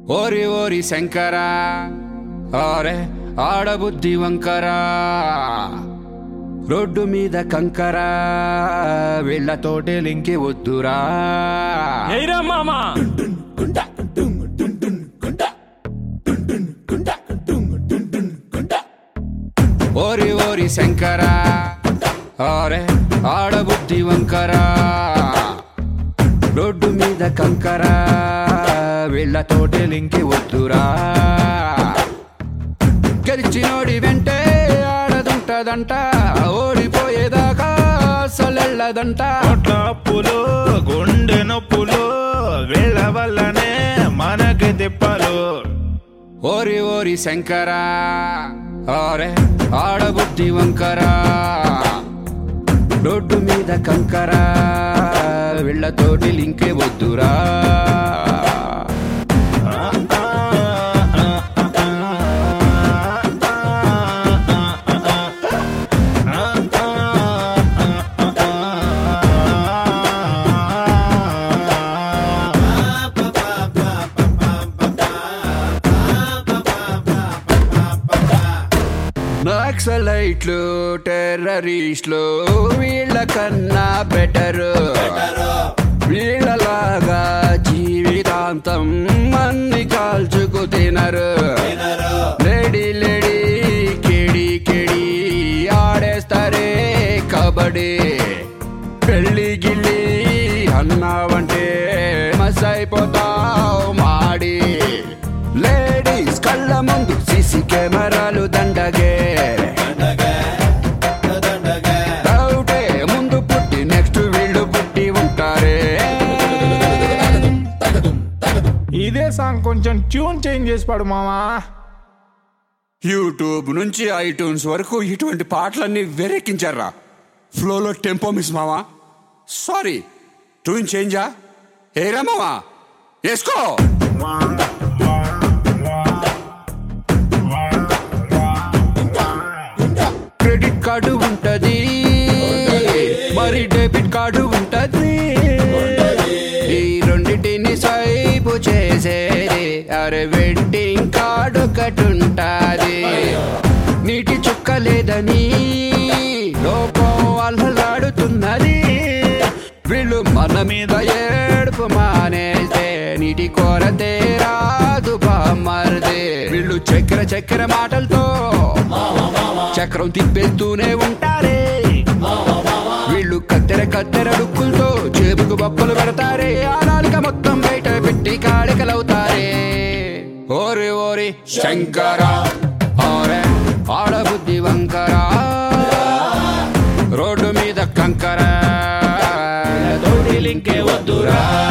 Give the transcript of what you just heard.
ఓరి ఓరి శంకరా ఆరే ఆడబుద్ధి వంకరా రోడ్డు మీద కంకరా వీళ్ళతోటే లింకి వద్దురా ఎయిరా మామా ఓరి ఓరి శంకరా ఆరే ఆడబుద్ధి వంకరా రోడ్డు మీద కంకరా వీళ్ళతోటే లింకి వద్దురా గెలిచినోడి వెంటే ఆడదుంటదంట ఓడిపోయేదాకా అసలెళ్ళదంట కోట్ల అప్పులు గుండె నొప్పులు వీళ్ళ వల్లనే మనకి తిప్పలు ఓరి ఓరి శంకరా ఆరే ఆడబుద్ధి వంకరా రోడ్డు మీద కంకరా వీళ్ళతోటి లింకే వద్దురా నక్సలైట్లు టెర్రరిస్ట్లు వీళ్ళకన్నా బెటరు వీళ్ళలాగా జీవితాంతం అన్ని కాల్చుకు తినరు లేడీ లేడీ కెడి కెడి ఆడేస్తారే కబడ్డీ పెళ్ళి గిల్లి అన్నావంటే మస్ అయిపోతావు మాడి లేడీస్ కళ్ళ ముందు సిసి కెమెరాలు దండగే డౌటే ముందు పుట్టి నెక్స్ట్ వీళ్ళు పుట్టి ఉంటారే ఇదే సాంగ్ కొంచెం ట్యూన్ చేంజ్ చేసి పాడు మామా యూట్యూబ్ నుంచి ఐట్యూన్స్ వరకు ఇటువంటి పాటలన్నీ వెరెక్కించారా ఫ్లోలో టెంపో మిస్ మావా సారీ ట్యూన్ చేంజా ఏరా మావా వేసుకో క్రెడిట్ కార్డు ఉంటది మరి డెబిట్ కార్డు ఉంటది ఈ రెండిటిని స్వైపు చేసేది అరే వెడ్డింగ్ కార్డు ఒకటి ఉంటాది నీటి చుక్క లేదని లోకం అల్లలాడుతున్నది వీళ్ళు మన మీద ఏడుపు మానేస్తే నీటి కొరతే రాదు బామ్మర్దే వీళ్ళు చక్కెర చక్కెర మాటలతో చక్రం తిప్పేస్తూనే ఉంటారే వీళ్ళు కత్తెర కత్తెర డుక్కులతో జేబుకు బొక్కలు పెడతారే ఆనాలిక మొత్తం బయట పెట్టి కాళికలవుతారే ఓరి ఓరి శంకర ఓరే ఆడబుద్ధి వంకరా రోడ్డు మీద కంకర తోడి లింకే వద్దురా